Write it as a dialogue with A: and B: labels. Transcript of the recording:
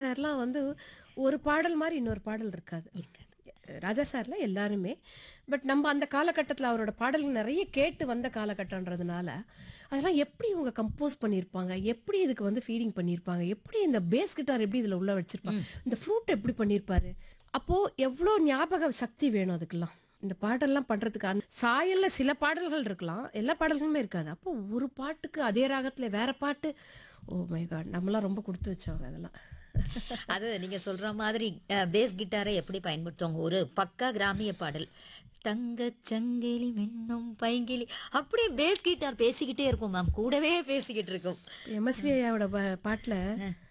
A: சார்லாம் வந்து ஒரு பாடல் மாதிரி இன்னொரு பாடல் இருக்காது ராஜா சார்ல எல்லாருமே பட் நம்ம அந்த காலகட்டத்தில் அவரோட பாடல்கள் நிறைய கேட்டு வந்த காலகட்டன்றதுனால அதெல்லாம் எப்படி இவங்க கம்போஸ் பண்ணியிருப்பாங்க எப்படி இதுக்கு வந்து ஃபீடிங் பண்ணியிருப்பாங்க எப்படி இந்த பேஸ் கிட்டார் எப்படி இதில் உள்ள வச்சிருப்பாங்க இந்த ஃப்ளூட் எப்படி பண்ணியிருப்பாரு அப்போ எவ்வளோ ஞாபக சக்தி வேணும் அதுக்கெல்லாம் இந்த பாடல்லாம் பண்றதுக்கு அந்த சாயல்ல சில பாடல்கள் இருக்கலாம் எல்லா பாடல்களுமே இருக்காது அப்போ ஒரு பாட்டுக்கு அதே ராகத்துல வேற பாட்டு ஓ மை காட் நம்மலாம் ரொம்ப கொடுத்து வச்சவங்க அதெல்லாம்
B: அது நீங்க சொல்ற மாதிரி பேஸ் கிட்டாரை எப்படி பயன்படுத்துவாங்க ஒரு பக்கா கிராமிய பாடல் தங்க சங்கிலி மின்னும் பைங்கிலி அப்படியே பேஸ் கிட்டார் பேசிக்கிட்டே இருக்கும் மேம் கூடவே பேசிக்கிட்டு இருக்கும்
A: எம்எஸ்வி ஐயாவோட பா- பாட்டுல